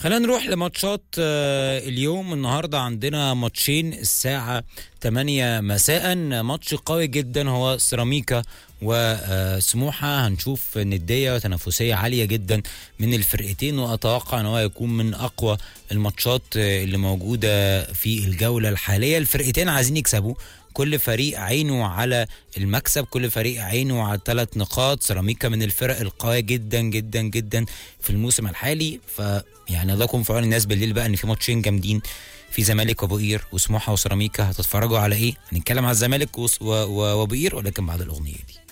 خلينا نروح لماتشات آه، اليوم النهارده عندنا ماتشين الساعة 8 مساء ماتش قوي جدا هو سيراميكا وسموحة هنشوف ندية وتنافسية عالية جدا من الفرقتين وأتوقع أن هو يكون من أقوى الماتشات آه، اللي موجودة في الجولة الحالية الفرقتين عايزين يكسبوا كل فريق عينه على المكسب كل فريق عينه على ثلاث نقاط سيراميكا من الفرق القوية جدا جدا جدا في الموسم الحالي فيعني الله يكون في عون الناس بالليل بقى ان في ماتشين جامدين في زمالك وابو قير وسموحه وسيراميكا هتتفرجوا على ايه؟ هنتكلم على الزمالك وس- و- و- وابو قير ولكن بعد الاغنيه دي